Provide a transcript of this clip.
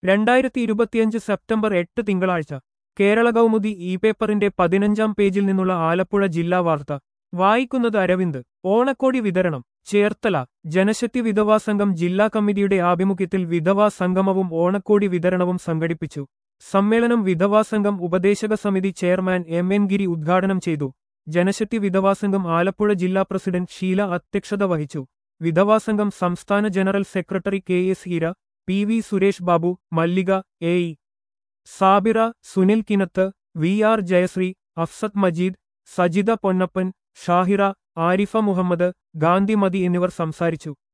രണ്ടായിരത്തി ഇരുപത്തിയഞ്ച് സെപ്റ്റംബർ എട്ട് തിങ്കളാഴ്ച കേരള കൗമുദി ഇ പേപ്പറിന്റെ പതിനഞ്ചാം പേജിൽ നിന്നുള്ള ആലപ്പുഴ ജില്ലാ വാർത്ത വായിക്കുന്നത് അരവിന്ദ് ഓണക്കോടി വിതരണം ചേർത്തല ജനശക്തി വിധവാ സംഘം ജില്ലാ കമ്മിറ്റിയുടെ ആഭിമുഖ്യത്തിൽ വിധവാ സംഗമവും ഓണക്കോടി വിതരണവും സംഘടിപ്പിച്ചു സമ്മേളനം വിധവാ സംഘം ഉപദേശക സമിതി ചെയർമാൻ എം എൻ ഗിരി ഉദ്ഘാടനം ചെയ്തു ജനശക്തി വിധവാ സംഘം ആലപ്പുഴ ജില്ലാ പ്രസിഡന്റ് ഷീല അധ്യക്ഷത വഹിച്ചു വിധവാ സംഘം സംസ്ഥാന general secretary K S Heera P V Suresh Babu Mallika A E Sabira Sunil കിനത്ത് വി ആർ ജയശ്രീ അഫ്സത്ത് മജീദ് സജിത പൊന്നപ്പൻ ഷാഹിറ ആരിഫ മുഹമ്മദ് ഗാന്ധിമതി എന്നിവർ സംസാരിച്ചു